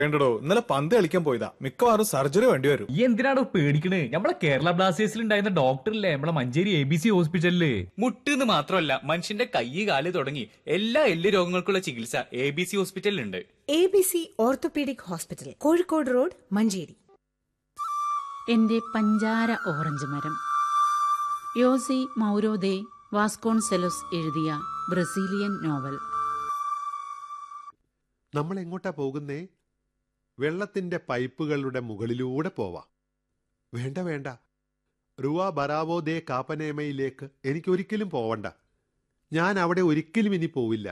വേണ്ടടോ ഇന്നലെ പന്ത് കളിക്കാൻ പോയതാ മിക്കവാറും സർജറി വേണ്ടി വരും ഈ എന്തിനാണോ പേടിക്കണേ നമ്മളെ കേരള ബ്ലാസ്റ്റേഴ്സിൽ ഉണ്ടായിരുന്ന ഡോക്ടറില്ലേ നമ്മളെ മഞ്ചേരി എ ബി സി ഹോസ്പിറ്റലില് മുട്ടെന്ന് മാത്രമല്ല മനുഷ്യന്റെ കൈ കാല് തുടങ്ങി എല്ലാ എല്ല് രോഗങ്ങൾക്കുള്ള ചികിത്സ എ ബി സി ഹോസ്പിറ്റലിലുണ്ട് A B C orthopaedic hospital Kozhikode road Manjeri എന്റെ പഞ്ചാര ഓറഞ്ച് മരം യോസി മൗരോദെ വാസ്കോൺസെലോസ് എഴുതിയ ബ്രസീലിയൻ നോവൽ നമ്മൾ എങ്ങോട്ടാ പോകുന്നേ വെള്ളത്തിന്റെ പൈപ്പുകളുടെ മുകളിലൂടെ പോവാം വേണ്ട വേണ്ട റുവ ബറാവോ ദേ കാപ്പനേമയിലേക്ക് എനിക്കൊരിക്കലും പോവണ്ട ഞാൻ അവിടെ ഒരിക്കലും ഇനി പോവില്ല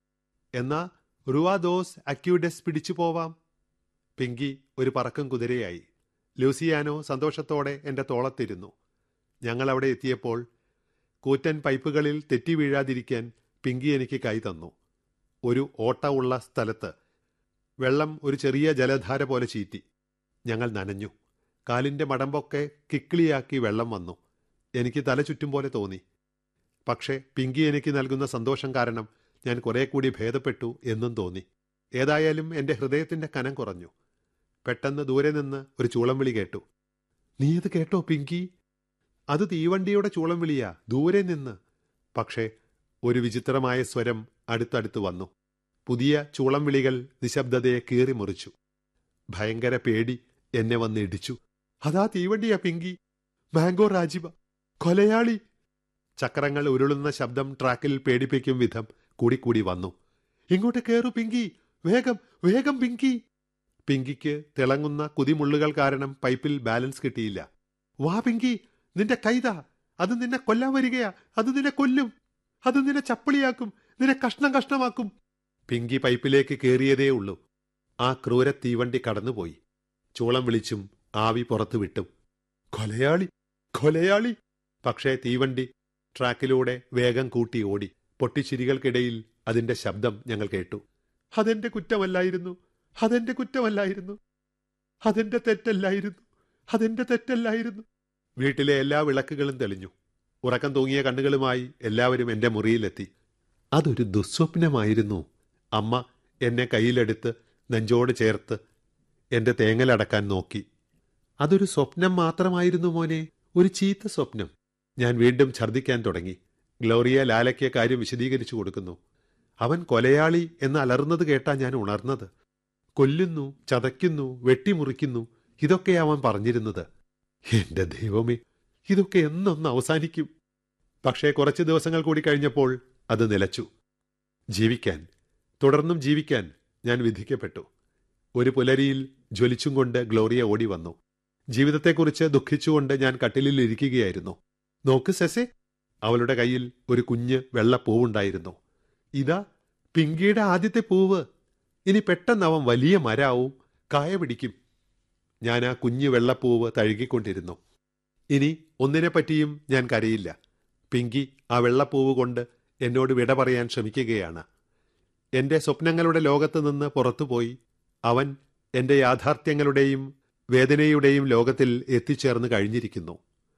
എന്നാ റുവ ദോസ് അക്യൂഡസ് പിടിച്ചു പോവാം പിങ്കി ഒരു പറക്കം കുതിരയായി ലൂസിയാനോ സന്തോഷത്തോടെ എൻ്റെ തോളത്തിരുന്നു ഞങ്ങൾ അവിടെ എത്തിയപ്പോൾ കൂറ്റൻ പൈപ്പുകളിൽ തെറ്റി വീഴാതിരിക്കാൻ പിങ്കി എനിക്ക് കൈ തന്നു ഒരു ഓട്ട ഉള്ള സ്ഥലത്ത് വെള്ളം ഒരു ചെറിയ ജലധാര പോലെ ചീറ്റി ഞങ്ങൾ നനഞ്ഞു കാലിൻ്റെ മടമ്പൊക്കെ കിക്കിളിയാക്കി വെള്ളം വന്നു എനിക്ക് തല ചുറ്റും പോലെ തോന്നി പക്ഷേ പിങ്കി എനിക്ക് നൽകുന്ന സന്തോഷം കാരണം ഞാൻ കുറെ കൂടി ഭേദപ്പെട്ടു എന്നും തോന്നി ഏതായാലും എൻ്റെ ഹൃദയത്തിൻ്റെ കനം കുറഞ്ഞു പെട്ടെന്ന് ദൂരെ നിന്ന് ഒരു ചൂളം വിളി കേട്ടു നീ ഇത് കേട്ടോ പിങ്കി അത് തീവണ്ടിയുടെ ചൂളം വിളിയാ ദൂരെ നിന്ന് പക്ഷേ ഒരു വിചിത്രമായ സ്വരം അടുത്തടുത്ത് വന്നു പുതിയ ചൂളം വിളികൾ നിശബ്ദതയെ കീറി മുറിച്ചു ഭയങ്കര പേടി എന്നെ വന്ന് ഇടിച്ചു അതാ തീവണ്ടിയാ പിങ്കി മാംഗോ രാജിവ കൊലയാളി ചക്രങ്ങൾ ഉരുളുന്ന ശബ്ദം ട്രാക്കിൽ പേടിപ്പിക്കും വിധം കൂടിക്കൂടി വന്നു ഇങ്ങോട്ട് കേറു പിങ്കി വേഗം വേഗം പിങ്കി പിങ്കിക്ക് തിളങ്ങുന്ന കുതിമുള്ളുകൾ കാരണം പൈപ്പിൽ ബാലൻസ് കിട്ടിയില്ല വാ പിങ്കി നിന്റെ കൈതാ അത് നിന്നെ കൊല്ലാൻ വരികയാ അത് നിന്നെ കൊല്ലും അത് നിന്നെ ചപ്പിളിയാക്കും നിന്നെ കഷ്ണം കഷ്ണമാക്കും പിങ്കി പൈപ്പിലേക്ക് കയറിയതേ ഉള്ളൂ ആ ക്രൂര തീവണ്ടി കടന്നുപോയി ചൂളം വിളിച്ചും ആവി പുറത്തു വിട്ടും കൊലയാളി കൊലയാളി പക്ഷേ തീവണ്ടി ട്രാക്കിലൂടെ വേഗം കൂട്ടി ഓടി പൊട്ടിച്ചിരികൾക്കിടയിൽ അതിന്റെ ശബ്ദം ഞങ്ങൾ കേട്ടു അതെന്റെ കുറ്റമല്ലായിരുന്നു അതെന്റെ കുറ്റമല്ലായിരുന്നു അതെന്റെ തെറ്റല്ലായിരുന്നു അതെന്റെ തെറ്റല്ലായിരുന്നു വീട്ടിലെ എല്ലാ വിളക്കുകളും തെളിഞ്ഞു ഉറക്കം തൂങ്ങിയ കണ്ണുകളുമായി എല്ലാവരും എന്റെ മുറിയിലെത്തി അതൊരു ദുസ്വപ്നമായിരുന്നു അമ്മ എന്നെ കയ്യിലെടുത്ത് നെഞ്ചോട് ചേർത്ത് എന്റെ തേങ്ങലടക്കാൻ നോക്കി അതൊരു സ്വപ്നം മാത്രമായിരുന്നു മോനെ ഒരു ചീത്ത സ്വപ്നം ഞാൻ വീണ്ടും ഛർദ്ദിക്കാൻ തുടങ്ങി ഗ്ലോറിയ ലാലയ്ക്ക് കാര്യം വിശദീകരിച്ചു കൊടുക്കുന്നു അവൻ കൊലയാളി എന്ന് അലർന്നത് കേട്ടാ ഞാൻ ഉണർന്നത് കൊല്ലുന്നു ചതയ്ക്കുന്നു വെട്ടിമുറിക്കുന്നു ഇതൊക്കെ അവൻ പറഞ്ഞിരുന്നത് എന്റെ ദൈവമേ ഇതൊക്കെ എന്നൊന്ന് അവസാനിക്കും പക്ഷേ കുറച്ച് ദിവസങ്ങൾ കൂടി കഴിഞ്ഞപ്പോൾ അത് നിലച്ചു ജീവിക്കാൻ തുടർന്നും ജീവിക്കാൻ ഞാൻ വിധിക്കപ്പെട്ടു ഒരു പുലരിയിൽ ജ്വലിച്ചും കൊണ്ട് ഗ്ലോറിയ ഓടി വന്നു ജീവിതത്തെക്കുറിച്ച് ദുഃഖിച്ചുകൊണ്ട് ഞാൻ കട്ടിലിൽ ഇരിക്കുകയായിരുന്നു നോക്ക് സെസെ അവളുടെ കയ്യിൽ ഒരു കുഞ്ഞ് വെള്ളപ്പൂവുണ്ടായിരുന്നു ഇതാ പിങ്കിയുടെ ആദ്യത്തെ പൂവ് ഇനി പെട്ടെന്ന് അവൻ വലിയ മരാവും കായ പിടിക്കും ഞാൻ ആ കുഞ്ഞു വെള്ളപ്പൂവ് തഴുകിക്കൊണ്ടിരുന്നു ഇനി ഒന്നിനെപ്പറ്റിയും ഞാൻ കരയില്ല പിങ്കി ആ വെള്ളപ്പൂവ് കൊണ്ട് എന്നോട് വിട പറയാൻ ശ്രമിക്കുകയാണ് എന്റെ സ്വപ്നങ്ങളുടെ ലോകത്ത് നിന്ന് പുറത്തുപോയി അവൻ എന്റെ യാഥാർത്ഥ്യങ്ങളുടെയും വേദനയുടെയും ലോകത്തിൽ എത്തിച്ചേർന്ന് കഴിഞ്ഞിരിക്കുന്നു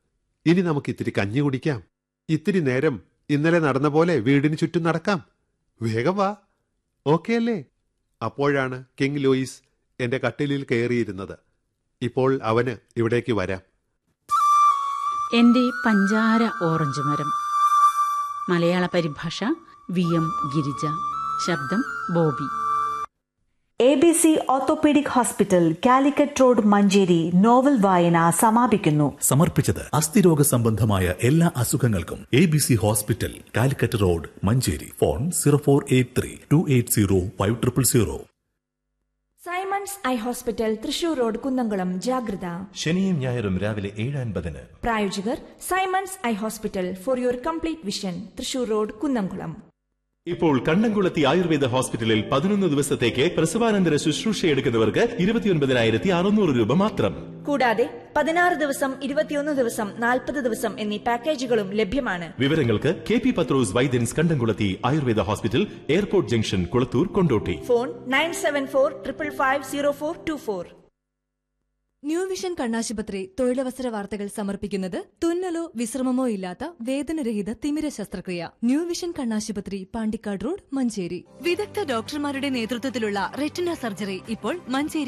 ഇനി നമുക്ക് ഇത്തിരി കഞ്ഞി കുടിക്കാം ഇത്തിരി നേരം ഇന്നലെ നടന്ന പോലെ വീടിന് ചുറ്റും നടക്കാം വേഗം വാ ഓക്കെ അല്ലേ അപ്പോഴാണ് കിങ് ലൂയിസ് എന്റെ കട്ടിലിൽ കയറിയിരുന്നത് ഇപ്പോൾ അവന് ഇവിടേക്ക് വരാം എന്റെ പഞ്ചാര ഓറഞ്ച് മരം മലയാള പരിഭാഷ വി എം ഗിരിജ ശബ്ദം Bobby A B C orthopaedic hospital Calicut road Manjeri novel വായന സമാപിക്കുന്നു സമർപ്പിച്ചത് അസ്ഥിരോഗ സംബന്ധമായ എല്ലാ അസുഖങ്ങൾക്കും A B C hospital Calicut road Manjeri phone zero four eight three two eight zero five triple zero Simon's I hospital Thrissur road Kunnamkulam ജാഗ്രത ശനിയും ഞായറും രാവിലെ ഏഴ് അൻപതിന് പ്രായോജകർ Simon's I hospital for your complete vision Thrissur road Kunnamkulam ഇപ്പോൾ കണ്ണംകുളത്തി ആയുർവേദ ഹോസ്പിറ്റലിൽ പതിനൊന്ന് ദിവസത്തേക്ക് പ്രസവാനന്തര ശുശ്രൂഷ എടുക്കുന്നവർക്ക് ഇരുപത്തിയൊൻപതിനായിരത്തി അറുന്നൂറ് രൂപ മാത്രം കൂടാതെ പതിനാറ് ദിവസം ഇരുപത്തിയൊന്ന് ദിവസം നാൽപ്പത് ദിവസം എന്നീ പാക്കേജുകളും ലഭ്യമാണ് വിവരങ്ങൾക്ക് K P Pathrose Vaidyans Kandamkulathi Ayurveda hospital airport junction Kulathur Kondotty phone nine seven four triple five zero four two four new vision കണ്ണാശുപത്രി തൊഴിലവസര വാർത്തകൾ സമർപ്പിക്കുന്നത് തുന്നലോ വിശ്രമമോ ഇല്ലാത്ത വേദനരഹിത തിമിര ശസ്ത്രക്രിയ ന്യൂ വിഷൻ കണ്ണാശുപത്രി പാണ്ടിക്കാട് റോഡ് മഞ്ചേരി വിദഗ്ധ ഡോക്ടർമാരുടെ നേതൃത്വത്തിലുള്ള റെറ്റിന സർജറി ഇപ്പോൾ മഞ്ചേരി